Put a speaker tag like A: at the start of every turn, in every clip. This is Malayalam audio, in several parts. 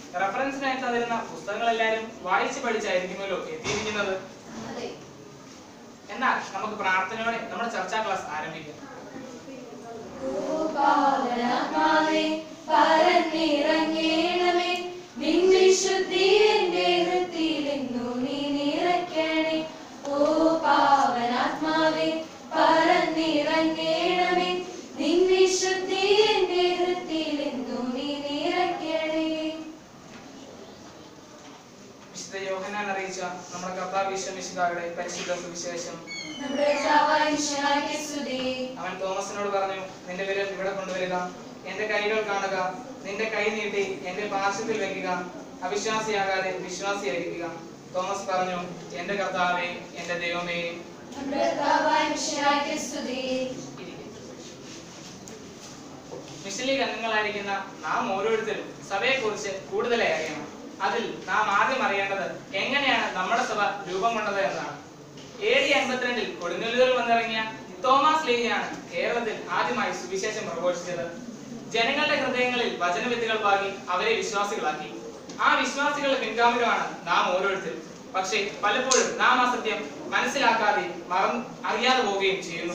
A: റെഫറൻസിനായി തന്നിരുന്ന പുസ്തകങ്ങൾ എല്ലാവരും വായിച്ചു പഠിച്ചായിരിക്കുമല്ലോ എത്തിയിരിക്കുന്നത്
B: അതെ
A: എന്നാൽ നമുക്ക് പ്രാർത്ഥനയോടെ നമ്മുടെ ചർച്ചാ ക്ലാസ് ആരംഭിക്കാം
B: പാവനാത്മാവേ പരന്നിറങ്ങേണമേ നിന്റെ ശുദ്ധി എന്റെ ഹൃത്തിലെന്നു നീ നിറയ്ക്കണേ ഓ പാവനാത്മാവേ പരന്നിറങ്ങേണമേ നിന്റെ ശുദ്ധി എന്റെ ഹൃത്തിലെന്നു നീ നിറയ്ക്കണേ
A: വിശുദ്ധ യോഹനാൻ അറിയിച്ച നമ്മുടെ കർത്താവ് വിശ്വമിശുകാരുടെ പരിശുദ്ധ സുവിശേഷം
B: നമ്മുടെ കർത്താവായ ഈശോയ്ക്ക് സ്തുതി
A: അവൻ തോമസിനോട് പറഞ്ഞു നിന്റെ വിരൽ ഇവിടെ കൊണ്ടുവരിക എന്റെ കൈകൾ കാണുക നിന്റെ കൈ നീട്ടി എന്റെ പാർശ്വത്തിൽ വെക്കുക അവിശ്വാസിയാകാതെ വിശ്വാസിയായിരിക്കുക തോമസ് പറഞ്ഞു എന്റെ കർത്താവേ എന്റെ ദൈവമേ
B: നമ്മുടെ കർത്താവായ ഈശോയ്ക്ക് സ്തുതി
A: മിസ്ലീഗ് അംഗങ്ങളായിരിക്കുന്ന നാം ഓരോരുത്തരും സഭയെക്കുറിച്ച് കൂടുതലായി അറിയണം അതിൽ നാം ആദ്യം അറിയേണ്ടത് എങ്ങനെയാണ് നമ്മുടെ സഭ രൂപം കൊണ്ടത് എന്നാണ് എ ഡി അൻപത്തിരണ്ടിൽ കൊടുങ്ങല്ലൂരിൽ വന്നിറങ്ങിയ തോമസ് ലീഗയാണ് കേരളത്തിൽ ആദ്യമായി സുവിശേഷം പ്രഘോഷിച്ചത് ജനങ്ങളുടെ ഹൃദയങ്ങളിൽ വചനവിത്തുകൾ പാകി അവരെ വിശ്വാസികളാക്കി ആ വിശ്വാസികളുടെ പിൻഗാമികളാണ് നാം ഓരോരുത്തരും പക്ഷേ പലപ്പോഴും നാം ആ സത്യം മനസ്സിലാക്കാതെ മറന്ന് അറിയാതെ പോവുകയും ചെയ്യുന്നു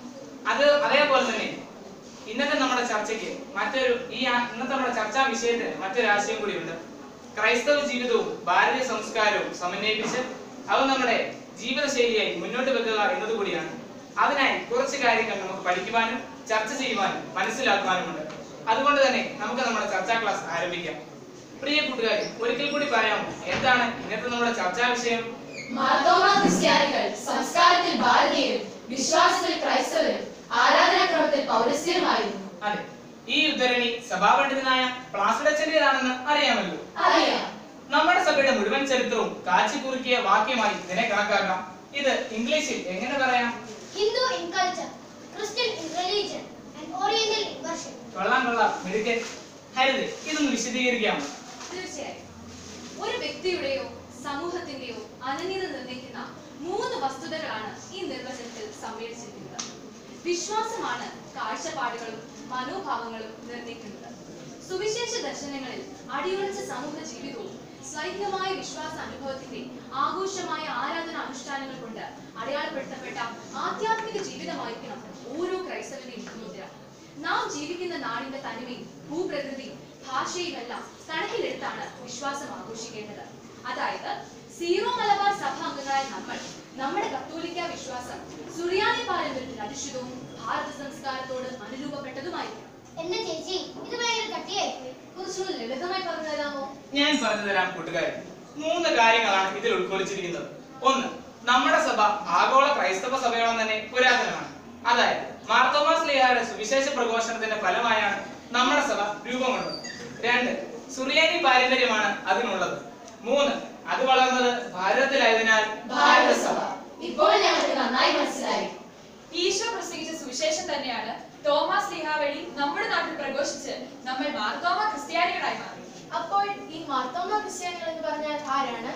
A: അത് അതേപോലെ തന്നെ ഇന്നത്തെ നമ്മുടെ ചർച്ചയ്ക്ക് മറ്റൊരു ഈ ആ- ഇന്നത്തെ നമ്മുടെ ചർച്ചാ വിഷയത്തിന് മറ്റൊരു ആശയം കൂടിയുണ്ട് ക്രൈസ്തവ ജീവിതവും ഭാരതീയ സംസ്കാരവും സമന്വയിപ്പിച്ച് അവ നമ്മുടെ ജീവിതശൈലിയായി മുന്നോട്ട് വെക്കുക എന്നത് കൂടിയാണ് അതിനായി കുറച്ച് കാര്യങ്ങൾ നമുക്ക് പഠിക്കുവാനും ചർച്ച ചെയ്യുവാനും മനസ്സിലാക്കുവാനുമുണ്ട് അതുകൊണ്ട് തന്നെ നമുക്ക് നമ്മുടെ ചർച്ചാ ക്ലാസ് ആരംഭിക്കാം പ്രിയ കൂട്ടുകാരെ ഒരിക്കൽ കൂടി പറയാമോ എന്താണ് ഇന്നത്തെ നമ്മുടെ ചർച്ചാ വിഷയം
B: മാർത്തോമ ക്രിസ്ത്യാനികൾ സംസ്കാരത്തിൽ ഭാരതീയരും വിശ്വാസത്തിൽ ക്രൈസ്തവരും ആരാധനാക്രമത്തിൽ പൗരസ്ത്യരുമായിരുന്നു
A: അതെ ഈ ഉദ്ധരണി സഭാപണ്ഡിതനായ പ്ലാസിഡച്ചന്റേതാണെന്ന് അറിയാമല്ലോ
B: അറിയാം
A: നമ്മുടെ സഭയുടെ മുഴുവൻ ചരിത്രവും കാച്ചിക്കുറുക്കിയ വാക്യമായി ഇതിനെ കണക്കാക്കാം ഇത് ഇംഗ്ലീഷിൽ എങ്ങനെ പറയാം
C: Hindu in culture, Christian in religion, and Oriental in worship.
A: കൊള്ളാം കൊള്ളാം മിടുക്കൻ ഹരിത് ഇതൊന്ന് വിശദീകരിക്കാമോ
D: തീർച്ചയായും ഒരു വ്യക്തിയുടെയോ സമൂഹത്തിന്റെയോ അനന്യത നിർണ്ണയിക്കുന്ന മൂന്ന് വസ്തുതകളാണ് ഈ നിർവചനത്തിൽ സമ്മേളിച്ചിരിക്കുന്നത് വിശ്വാസമാണ് കാഴ്ചപ്പാടുകളും മനോഭാവങ്ങളും നിർണ്ണയിക്കുന്നത് സുവിശേഷ ദർശനങ്ങളിൽ അടിയുറച്ച സമൂഹ ജീവിതവും സ്വൈഹികമായ വിശ്വാസ അനുഭവത്തിന്റെ ആഘോഷമായ ആരാധന അനുഷ്ഠാനങ്ങൾ കൊണ്ട് അടയാളപ്പെടുത്തപ്പെട്ട ആധ്യാത്മിക ജീവിതമായിരിക്കണം ഓരോ ക്രൈസ്തവന്റെയും മുദ്ര നാം ജീവിക്കുന്ന നാടിന്റെ തനിമയും ഭൂപ്രകൃതിയും ഭാഷയുമെല്ലാം കണക്കിലെടുത്താണ് വിശ്വാസം ആഘോഷിക്കേണ്ടത് അതായത് സീറോ മലബാർ സഭ അംഗങ്ങളായ നമ്മൾ നമ്മുടെ കത്തോലിക്ക വിശ്വാസം സുറിയാനി പാരമ്പര്യത്തിൽ അധിഷ്ഠിതവും ഭാരത സംസ്കാരത്തോട് അനുരൂപപ്പെട്ടതുമായിരിക്കണം
C: എന്റെ ചേച്ചി ഇത് ഭയങ്കര കട്ടിയായിപ്പോയി
B: കുറച്ചുകൂടി ലളിതമായി പറഞ്ഞു തരാമോ
A: ഞാൻ പറഞ്ഞു തരാം കൂട്ടുകാരെ മൂന്ന് കാര്യങ്ങളാണ് ഇതിൽ ഉൾക്കൊള്ളിച്ചിരിക്കുന്നത് ഒന്ന് നമ്മുടെ സഭ ആഗോള ക്രൈസ്തവ സഭയോളം തന്നെ പുരാതനമാണ് അതായത് മാർത്തോമാസ് ലിയായുടെ സുവിശേഷ പ്രഘോഷണത്തിന്റെ ഫലമായാണ് നമ്മുടെ സഭ രൂപം കൊണ്ടത് രണ്ട് സുറിയാനി പാരമ്പര്യമാണ് അതിനുള്ളത് മൂന്ന് അത് വളർന്നത് ഭാരതത്തിലായതിനാൽ
B: ഭാരതസഭ ഇപ്പോൾ ഞങ്ങൾക്ക് നന്നായി മനസ്സിലായി
E: ഈശോ പ്രസംഗിച്ച സുവിശേഷം തന്നെയാണ് തോമസ് ലീഹ വഴി നമ്മുടെ നാട്ടിൽ പ്രഘോഷിച്ച് നമ്മൾ മാർത്തോമ ക്രിസ്ത്യാനികളായി മാറി
B: അപ്പോൾ ഈ മാർത്തോമ ക്രിസ്ത്യാനികൾ എന്ന് പറഞ്ഞാൽ ആരാണ്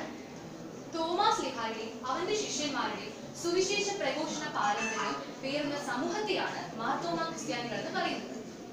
D: തോമാസ് ലിഹായുടെയും അവന്റെ ശിഷ്യന്മാരുടെയും സുവിശേഷ പ്രഘോഷണ പാരമ്പര്യം പേറുന്ന സമൂഹത്തെയാണ് മാർത്തോമ ക്രിസ്ത്യാനികൾ എന്ന് പറയുന്നത്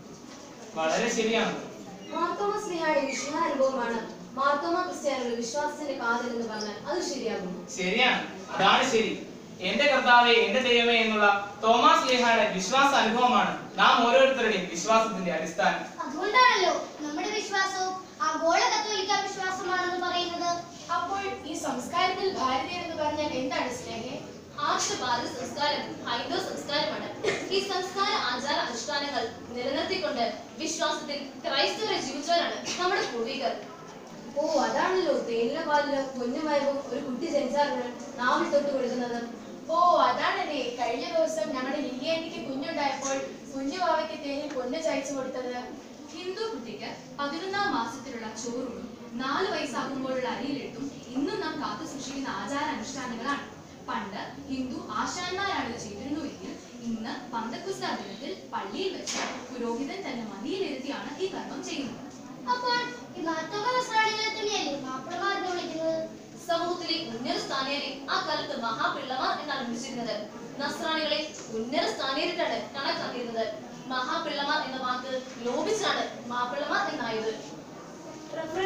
A: വളരെ ശരിയാണ്
B: മാർത്തോമ സ്ലിഹായുടെ വിശ്വാനുഭവമാണ് മാർത്തോമ ക്രിസ്ത്യാനികളുടെ വിശ്വാസത്തിന്റെ കാതൽ എന്ന് പറഞ്ഞാൽ അത് ശരിയാകുന്നു
A: ശരിയാണ് അതാണ് ശരി എന്റെ കർത്താവെ എന്റെ ദൈവമേ എന്നുള്ള തോമാസ് ലേഹായുടെ വിശ്വാസ അനുഭവമാണ് നാം ഓരോരുത്തരുടെയും വിശ്വാസത്തിന്റെ അടിസ്ഥാനം
C: അതുകൊണ്ടാണല്ലോ നമ്മുടെ വിശ്വാസവും ആഗോള കത്തോലിക്ക വിശ്വാസമാണെന്ന് പറയുന്നത്
B: അപ്പോൾ ഈ സംസ്കാരത്തിൽ ഭാരതീയർ എന്ന് പറഞ്ഞാൽ എന്താണ് സ്നേഹേ
F: ആർഷഭാരത സംസ്കാരം ഹൈന്ദവ സംസ്കാരമാണ് ഈ സംസ്കാര ആചാര അനുഷ്ഠാനങ്ങൾ നിലനിർത്തിക്കൊണ്ട് വിശ്വാസത്തിൽ ക്രൈസ്തവരെ ജീവിച്ചവരാണ് നമ്മുടെ പൂർവികർ
B: ഓ അതാണല്ലോ തേനിലെ പാലില് കുഞ്ഞുമയവും ഒരു കുട്ടി ജനിച്ചാറുകൾ നാവിൽ തൊട്ട് കൊടുക്കുന്നത്
G: ഓ അതാണല്ലേ കഴിഞ്ഞ ദിവസം ഞങ്ങളുടെ ലില്ലിയാനിക്ക് കുഞ്ഞുണ്ടായപ്പോൾ കുഞ്ഞു വാവയ്ക്ക് തേനിൽ പൊന്ന് ചായച്ചു കൊടുത്തത്
D: ഹിന്ദു കുട്ടിക്ക് പതിനൊന്നാം മാസത്തിലുള്ള ചോറൂണും നാല് വയസ്സാകുമ്പോഴുള്ള അരിയിലെടുത്തും ഇന്നും നാം കാത്തു സൂക്ഷിക്കുന്ന ആചാര അനുഷ്ഠാനങ്ങളാണ് പണ്ട് ഹിന്ദു ആശാന്മാരാണ് ഇത് ചെയ്തിരുന്നുവെങ്കിൽ ഇന്ന് പന്തക്കുസ്ത ദിനത്തിൽ പള്ളിയിൽ വെച്ച് പുരോഹിതൻ തന്നെ മതിയിലിരുത്തിയാണ് ഈ കർമ്മം ചെയ്യുന്നത്
C: അപ്പോൾ ഈ മാർത്തോമ നസ്രാണികളെ തന്നെയല്ലേ മാപ്പിളമാരെന്ന് വിളിക്കുന്നത്
F: സമൂഹത്തിലെ ഉന്നത സ്ഥാനീയരെ ആ കാലത്ത് മഹാപിള്ളമാർ എന്നാണ് വിളിച്ചിരുന്നത് നസ്രാണികളെ ഉന്നത സ്ഥാനീയരായിട്ടാണ് കണക്കാക്കിയിരുന്നത് മഹാപിള്ളമാർ എന്ന വാക്ക് ലോപിച്ചാണ് മാപ്പിള്ളമാർ എന്നായത്
B: റെഫറൻസിന് എന്നാ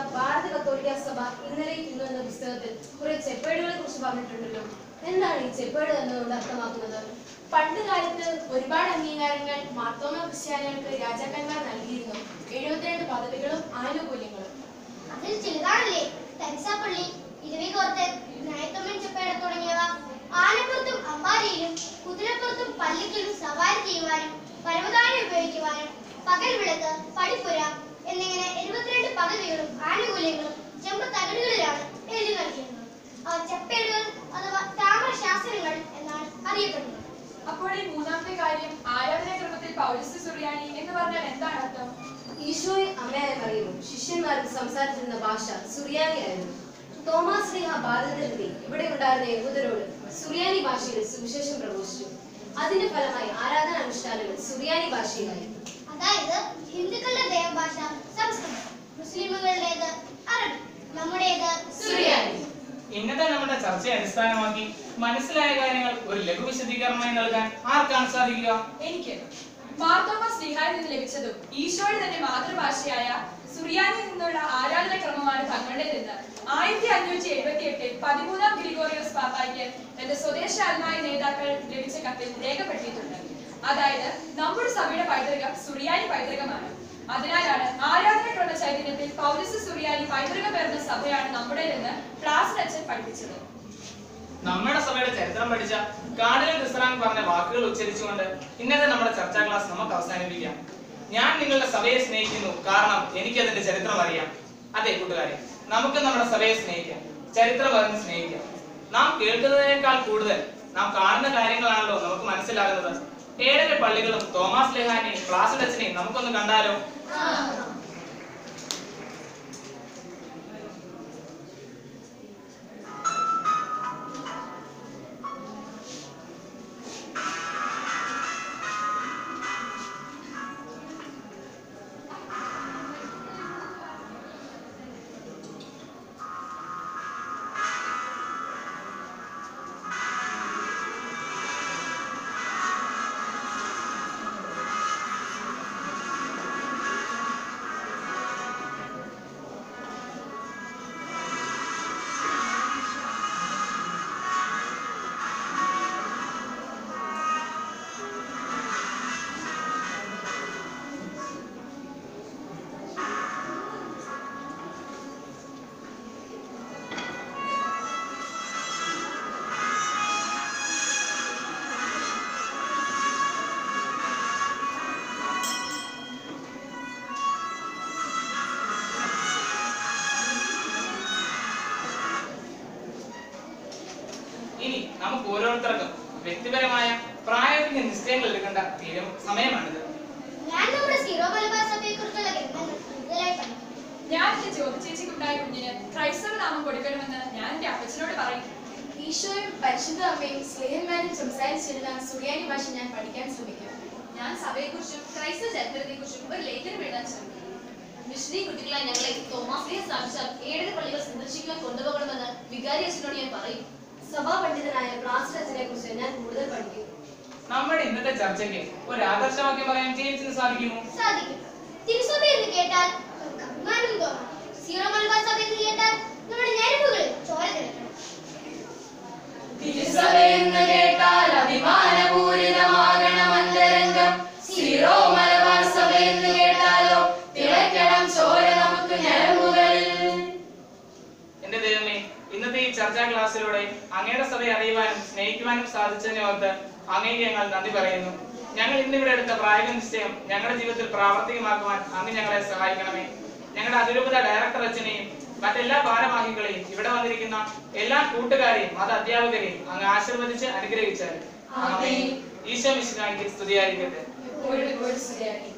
B: ഭാരത കത്തോലിക്ക സഭ ഇന്നലെ ഇന്നും എന്ന പുസ്തകത്തിൽ കുറെ ചെപ്പേടുകളെ കുറിച്ച് പറഞ്ഞിട്ടുണ്ടല്ലോ എന്താണ് ഈ ചെപ്പേട് എന്നതുകൊണ്ട് അർത്ഥമാക്കുന്നത്
G: പണ്ട് കാലത്ത് ഒരുപാട് അംഗീകാരങ്ങൾ മാർത്തോമ ക്രിസ്ത്യാനികൾക്ക് രാജാക്കന്മാർ നൽകിയിരുന്നു എഴുപത്തിരണ്ട് പദവികളും ആനുകൂല്യങ്ങളും
C: അതിൽ ചിലതാണല്ലേ തരിസാപ്പള്ളി ഇരവികോർത്ത് നായത്തമ്മൻ ചെപ്പേട തുടങ്ങിയവ ആനപ്പുറത്തും അമ്പാരിയിലും കുതിരപ്പുറത്തും പല്ലിക്കലും സവാരി ചെയ്യുവാനും പരവതാനി ഉപയോഗിക്കുവാനും പകൽ വിളക്ക് പടിപ്പുര എന്നിങ്ങനെ എഴുപത്തിരണ്ട് പദവികളും ആനുകൂല്യങ്ങളും ചെമ്പ് തകടുകളിലാണ് എഴുതി നൽകിയിരുന്നത് അവ ചെപ്പേടുകൾ അഥവാ താമ്രശാസ്ത്രങ്ങൾ എന്നാണ് അറിയപ്പെടുന്നത്
E: അപ്പോൾ ഈ മൂന്നാമത്തെ കാര്യം ആരാധനാക്രമത്തിൽ പൗരസ്ത്യ സുറിയാനി എന്ന് പറഞ്ഞാൽ എന്താണ് അർത്ഥം
B: ഈശോയെ അമ്മയായ മറിയവും ശിഷ്യന്മാരും സംസാരിച്ചിരുന്ന ഭാഷ സുറിയാനിയായിരുന്നു തോമാസ് സ്നേഹ ഭാരതത്തിലെത്തി ഇവിടെ ഉണ്ടായിരുന്ന യഹൂദരോട് സുറിയാനി ഭാഷയിൽ സുവിശേഷം പ്രഘോഷിച്ചു അതിന്റെ ഫലമായി ആരാധന അനുഷ്ഠാനങ്ങൾ സുറിയാനി ഭാഷയിലായി
C: അതായത് ഹിന്ദുക്കളുടെ ദേവഭാഷ സംസ്കൃതം മുസ്ലിമുകളുടേത് അറബി നമ്മുടേത്
B: സുറിയാനി
A: ഇന്നത്തെ നമ്മുടെ ചർച്ചയെ അടിസ്ഥാനമാക്കി മനസ്സിലായ കാര്യങ്ങൾ ഒരു ലഘു വിശദീകരണമായി നൽകാൻ ആർക്കാണ് സാധിക്കുക
E: എനിക്ക് മാർത്തോമ സ്ലിഹായിൽ നിന്ന് ലഭിച്ചതും ഈശോയുടെ തന്നെ മാതൃഭാഷയായ സുറിയാനിൽ നിന്നുള്ള ആരാധനക്രമമാണ് തങ്ങളുടേതെന്ന് ആയിരത്തി അഞ്ഞൂറ്റി എഴുപത്തി എട്ടിൽ പതിമൂന്നാം ഗ്രിഗോറിയോസ് പാപ്പായ്ക്ക് തന്റെ സ്വദേശാത്മായ നേതാക്കൾ ലഭിച്ച കത്തിൽ രേഖപ്പെടുത്തിയിട്ടുണ്ട് അതായത് നമ്മുടെ സഭയുടെ പൈതൃകം സുറിയാനി പൈതൃകമാണ് അതിനാലാണ് ആരാധനക്രമ ചൈതന്യത്തിൽ പൗരസ് സുറിയാനി പൈതൃകം പേർന്ന സഭയാണ് നമ്മുടേതെന്ന് ക്ലാസ്സിലച്ഛൻ പഠിപ്പിച്ചത്
A: നമ്മുടെ സഭയുടെ ചരിത്രം പഠിച്ച കാടിലെ ദിസ്റാൻ പറഞ്ഞ വാക്കുകൾ ഉച്ചരിച്ചുകൊണ്ട് ഇന്നത്തെ നമ്മുടെ ചർച്ചാ ക്ലാസ് നമുക്ക് അവസാനിപ്പിക്കാം ഞാൻ നിങ്ങളുടെ സഭയെ സ്നേഹിക്കുന്നു കാരണം എനിക്ക് അതിന്റെ ചരിത്രം അറിയാം അതെ കൂട്ടുകാരെ നമുക്ക് നമ്മുടെ സഭയെ സ്നേഹിക്കാം ചരിത്രം അറിഞ്ഞ് സ്നേഹിക്കാം നാം കേൾക്കുന്നതിനേക്കാൾ കൂടുതൽ നാം കാണുന്ന കാര്യങ്ങളാണല്ലോ നമുക്ക് മനസ്സിലാകുന്നത് ഏഴര പള്ളികളും തോമസ് ലെഹാനെയും ക്ലാസ് ടച്ചിനെയും നമുക്കൊന്ന് കണ്ടാലോ ഇനി നമുക്ക് ഓരോരുത്തർക്കും വ്യക്തിപരമായ പ്രായോഗിക നിശ്ചയങ്ങൾ എടുക്കേണ്ട തീരും സമയമാണിത്
C: ഞാൻ നമ്മുടെ സീറോ മലബാർ സഭയെ കുറിച്ചുള്ള ഗ്രന്ഥങ്ങൾ കൂടുതലായി പഠിക്കും
E: ഞാൻ എന്റെ ജ്യോതി ചേച്ചിക്കുണ്ടായ കുഞ്ഞിന് ക്രൈസ്തവ നാമം കൊടുക്കണമെന്ന് ഞാൻ എന്റെ അപ്പച്ചനോട് പറയും
G: ഈശോയും പരിശുദ്ധ അമ്മയും സ്നേഹന്മാരും സംസാരിച്ചിരുന്ന സുറിയാനി ഭാഷ ഞാൻ പഠിക്കാൻ ശ്രമിക്കും
F: ഞാൻ സഭയെക്കുറിച്ചും ക്രൈസ്തവ ചരിത്രത്തെക്കുറിച്ചും ഒരു ലേഖനം എഴുതാൻ ശ്രമിക്കും മിഷണറി കുട്ടികളായി ഞങ്ങളെ തോമാസ്ലിയെ സ്ഥാപിച്ചാൽ ഏഴര പള്ളികൾ സന്ദർശിക്കാൻ കൊണ്ടുപോകണമെന്ന് വികാരി അച്ഛനോട് ഞാൻ പറയും
B: സഭാ പണ്ഡിതനായ ക്ലാസ് ടച്ചിനെ കുറിച്ച് ഞാൻ കൂടുതൽ പഠിക്കും
A: നമ്മുടെ ഇന്നത്തെ ചർച്ചയ്ക്ക് ഒരു ആദർശവാക്യം പറയാൻ ജെയിംസിന് സാധിക്കുമോ
C: സാധിക്കും തിരുസഭ എന്ന് കേട്ടാൽ നമുക്ക് അഭിമാനം തോന്നും സീറോ മലബാർ സഭ എന്ന് കേട്ടാൽ നമ്മുടെ ഞരമ്പുകളിൽ ചോര തിളക്കണം
G: തിരുസഭയെന്ന് കേട്ടാൽ അഭിമാനപൂരിതമാകണം അന്തരംഗം സീറോ മലബാർ സഭയെന്ന് കേട്ടാലോ തിളയ്ക്കണം ചോര നമുക്ക് ഞരമ്പുകളിൽ
A: എന്റെ ദൈവമേ ഇന്നത്തെ ഈ ചർച്ചാ ക്ലാസ്സിലൂടെ അങ്ങയുടെ സഭയെ അറിയുവാനും സ്നേഹിക്കുവാനും സാധിച്ചതിനെ ഓർത്ത് അങ്ങേക്ക് ഞങ്ങൾ നന്ദി പറയുന്നു ഞങ്ങൾ ഇന്നിവിടെ എടുത്ത പ്രായോഗിക നിശ്ചയം ഞങ്ങളുടെ ജീവിതത്തിൽ പ്രാവർത്തികമാക്കുവാൻ അങ്ങ് ഞങ്ങളെ സഹായിക്കണമേ ഞങ്ങളുടെ അതിരൂപത ഡയറക്ടർ അച്ഛനെയും മറ്റെല്ലാ ഭാരവാഹികളെയും ഇവിടെ വന്നിരിക്കുന്ന എല്ലാ കൂട്ടുകാരെയും മത അധ്യാപകരെയും അങ്ങ് ആശീർവദിച്ച് അനുഗ്രഹിച്ചാൽ
G: ആമേൻ.
A: ഈശോ മിശിഹായ്ക്ക് സ്തുതിയായിരിക്കട്ടെ
G: എപ്പോഴും എപ്പോഴും സ്തുതിയായിരിക്കട്ടെ.